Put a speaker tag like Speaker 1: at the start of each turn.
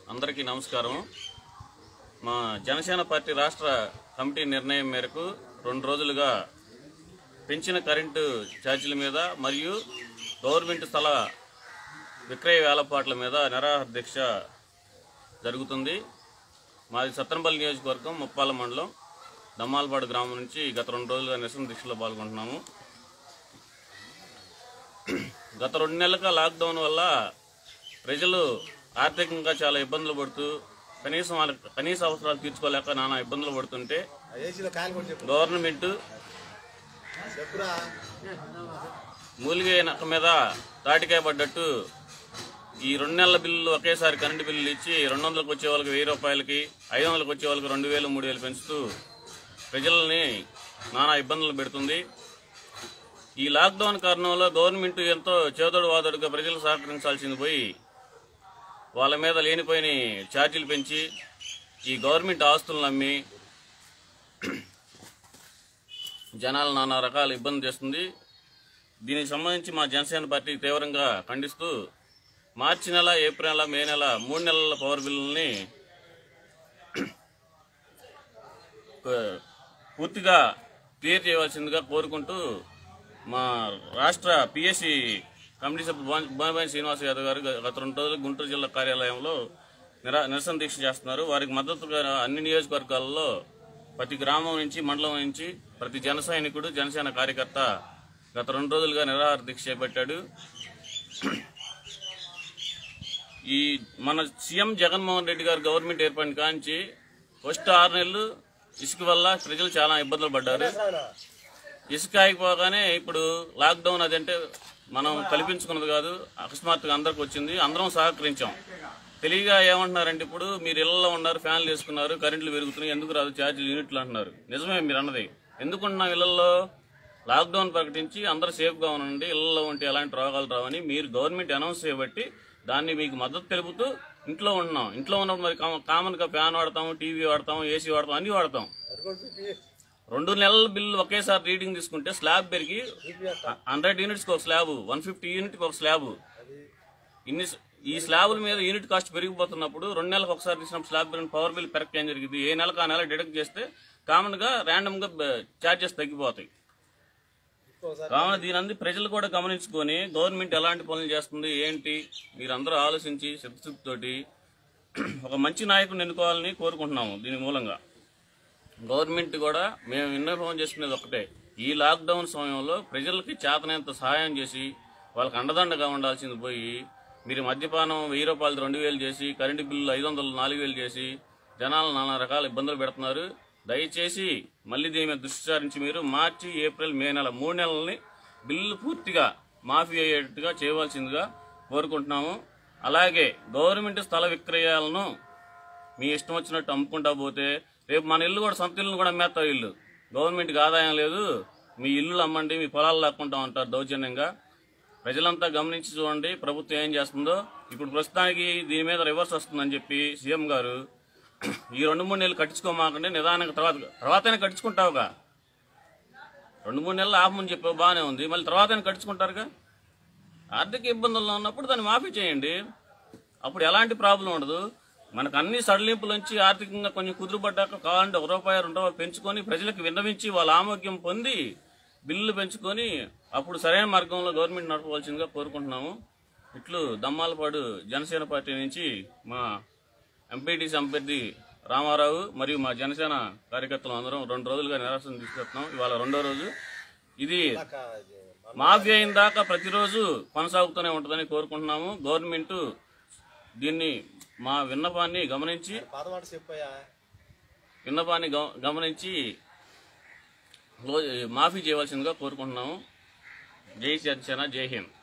Speaker 1: అందరికీ నమస్కారం మా జనసేన పార్టీ రాష్ట్ర కమిటీ నిర్ణయం మేరకు రెండు రోజులుగా పెంచిన కరెంటు ఛార్జీల మీద మరియు గవర్నమెంట్ స్థల విక్రయ వేలపాట్ల మీద నిరాహార దీక్ష జరుగుతుంది మాది సత్తనపల్లి నియోజకవర్గం ముప్పాల మండలం దమ్మాలపాడు గ్రామం నుంచి గత రెండు రోజులుగా నిరసన దీక్షలో పాల్గొంటున్నాము గత రెండు నెలలుగా లాక్డౌన్ వల్ల ప్రజలు ఆర్థికంగా చాలా ఇబ్బందులు పడుతూ కనీసం వాళ్ళ కనీస అవసరాలు తీర్చుకోలేక నానా ఇబ్బందులు పడుతుంటే
Speaker 2: ఏసీలో కాయలు కూడా చెప్పు
Speaker 1: గవర్నమెంట్
Speaker 2: చెప్పురా
Speaker 1: మూలిగే నక్క మీద తాటికాయ పడ్డట్టు ఈ రెండు నెలల బిల్లులు ఒకేసారి కరెంటు బిల్లులు ఇచ్చి రెండు వందలకు వచ్చే వాళ్ళకి వెయ్యి రూపాయలకి ఐదు వందలకు వచ్చే వాళ్ళకి రెండు వేలు మూడు వేలు పెంచుతూ ప్రజల్ని నానా ఇబ్బందులు పెడుతుంది ఈ లాక్డౌన్ కారణంలో గవర్నమెంట్ ఎంతో చేదోడు వాదోడుగా ప్రజలు సహకరించాల్సింది పోయి వాళ్ళ మీద లేనిపోయిన ఛార్జీలు పెంచి ఈ గవర్నమెంట్ ఆస్తులను అమ్మి జనాలు నానా రకాల ఇబ్బంది చేస్తుంది దీనికి సంబంధించి మా జనసేన పార్టీ తీవ్రంగా ఖండిస్తూ మార్చి నెల ఏప్రిల్ నెల మే నెల మూడు నెలల పవర్ బిల్లుల్ని ఆ, పూర్తిగా క్లియర్ చేయవలసిందిగా కోరుకుంటూ మా రాష్ట్ర పిఎస్సి కమిటీ సభ్యులు బోనబాయి శ్రీనివాస్ యాదవ్ గారు గత రెండు రోజులు గుంటూరు జిల్లా కార్యాలయంలో నిరా నిరసన దీక్ష చేస్తున్నారు వారికి మద్దతుగా అన్ని నియోజకవర్గాల్లో ప్రతి గ్రామం నుంచి మండలం నుంచి ప్రతి జన సైనికుడు జనసేన కార్యకర్త గత రెండు రోజులుగా నిరాహార దీక్ష చేపట్టాడు ఈ మన సీఎం జగన్మోహన్ రెడ్డి గారు గవర్నమెంట్ ఏర్పడిన కాంచి ఫస్ట్ ఆరు నెలలు ఇసుక వల్ల ప్రజలు చాలా ఇబ్బందులు పడ్డారు ఇసుక ఆగిపోగానే ఇప్పుడు లాక్డౌన్ అదంటే మనం కల్పించుకున్నది కాదు అకస్మాత్తుగా అందరికి వచ్చింది అందరం సహకరించాం తెలియగా ఏమంటున్నారంటే ఇప్పుడు మీరు ఇళ్లలో ఉన్నారు ఫ్యాన్లు వేసుకున్నారు కరెంట్లు పెరుగుతున్నాయి ఎందుకు రాదు ఛార్జీలు యూనిట్లు అంటున్నారు నిజమే మీరు అన్నది ఎందుకుంటున్నాం ఇళ్లలో లాక్డౌన్ ప్రకటించి అందరూ సేఫ్గా ఉండండి ఇళ్లలో ఉంటే ఎలాంటి రోగాలు రావని మీరు గవర్నమెంట్ అనౌన్స్ చేయబట్టి దాన్ని మీకు మద్దతు తెలుపుతూ ఇంట్లో ఉంటున్నాం ఇంట్లో ఉన్నప్పుడు మరి కామ- కామన్గా ఫ్యాన్ వాడతాం టీవీ వాడతాం ఏసీ వాడతాం అన్ని వాడతాం
Speaker 2: అది కూడా చూపి
Speaker 1: రెండు నెలల బిల్లు ఒకేసారి రీడింగ్ తీసుకుంటే స్లాబ్ పెరిగి హండ్రెడ్ యూనిట్స్కి ఒక స్లాబ్ వన్ ఫిఫ్టీ యూనిట్కి ఒక స్లాబ్ ఇన్ని ఈ స్లాబుల మీద యూనిట్ కాస్ట్ పెరిగిపోతున్నప్పుడు రెండు నెలలకు ఒకసారి తీసిన స్లాబ్ బిల్ పవర్ బిల్ పెరగ ఏం జరిగింది ఏ నెలకు ఆ నెల డిడక్ట్ చేస్తే కామన్గా ర్యాండమ్గా ఛార్జెస్ తగ్గిపోతాయి
Speaker 2: ఇంకోసారి
Speaker 1: కావున దీని అంది ప్రజలు కూడా గమనించుకొని గవర్నమెంట్ ఎలాంటి పనులు చేస్తుంది ఏంటి మీరందరూ ఆలోచించి చిత్తశుద్ధితోటి ఒక మంచి నాయకుడిని ఎన్నుకోవాలని కోరుకుంటున్నాము దీని మూలంగా గవర్నమెంట్ కూడా మేము విన్నపం చేసుకునేది ఒకటే ఈ లాక్డౌన్ సమయంలో ప్రజలకి చేతనంత సహాయం చేసి వాళ్ళకి అండదండగా ఉండాల్సింది పోయి మీరు మద్యపానం వెయ్యి రూపాయలు రెండు వేలు చేసి కరెంటు బిల్లు ఐదు వందలు నాలుగు వేలు చేసి జనాలు నానా రకాల ఇబ్బందులు పెడుతున్నారు దయచేసి మళ్ళీ దీని మీద దృష్టి సారించి మీరు మార్చి ఏప్రిల్ మే నెల మూడు నెలల్ని బిల్లు పూర్తిగా మాఫీ అయ్యేట్టుగా చేయవలసిందిగా కోరుకుంటున్నాము అలాగే గవర్నమెంట్ స్థల విక్రయాలను మీ ఇష్టం వచ్చినట్టు అమ్ముకుంటా పోతే రేపు మన ఇల్లు కూడా సొంత ఇల్లు కూడా అమ్మేస్తావు ఇల్లు గవర్నమెంట్కి ఆదాయం లేదు మీ ఇల్లు అమ్మండి మీ పొలాలు లాక్కుంటా ఉంటారు దౌర్జన్యంగా ప్రజలంతా గమనించి చూడండి ప్రభుత్వం ఏం చేస్తుందో ఇప్పుడు ప్రస్తుతానికి దీని మీద రివర్స్ వస్తుందని చెప్పి సీఎం గారు ఈ రెండు మూడు నెలలు కట్టించుకోమాకండి నిదానంగా తర్వాత తర్వాతనే కట్టించుకుంటావుగా రెండు మూడు నెలలు ఆపమని చెప్పావు బాగానే ఉంది మళ్ళీ తర్వాతనే కట్టించుకుంటారుగా ఆర్థిక ఇబ్బందుల్లో ఉన్నప్పుడు దాన్ని మాఫీ చేయండి అప్పుడు ఎలాంటి ప్రాబ్లం ఉండదు మనకు అన్ని సడలింపులోంచి ఆర్థికంగా కొంచెం కుదురుపడ్డాక కావాలంటే ఒక రూపాయి రెండు రూపాయలు పెంచుకొని ప్రజలకు విన్నవించి వాళ్ళ ఆరోగ్యం పొంది బిల్లులు పెంచుకొని అప్పుడు సరైన మార్గంలో గవర్నమెంట్ నడపవలసిందిగా కోరుకుంటున్నాము ఇట్లు దమ్మాలపాడు జనసేన పార్టీ నుంచి మా ఎంపీటీసీ అభ్యర్థి రామారావు మరియు మా జనసేన కార్యకర్తలు అందరం రెండు రోజులుగా నిరాశను తీసుకెళ్తున్నాం ఇవాళ రెండో రోజు ఇది
Speaker 2: కా- ఇది మన
Speaker 1: మాఫీ అయిన దాకా ప్రతిరోజు కొనసాగుతూనే ఉంటుందని కోరుకుంటున్నాము గవర్నమెంట్ దీన్ని మా విన్నపాన్ని గమనించి
Speaker 2: పాత మాట చెప్పయ్యా
Speaker 1: విన్నపాన్ని గమ- గమనించి లో- మాఫీ చేయవలసిందిగా కోరుకుంటున్నాము జై జనసేన జై హింద్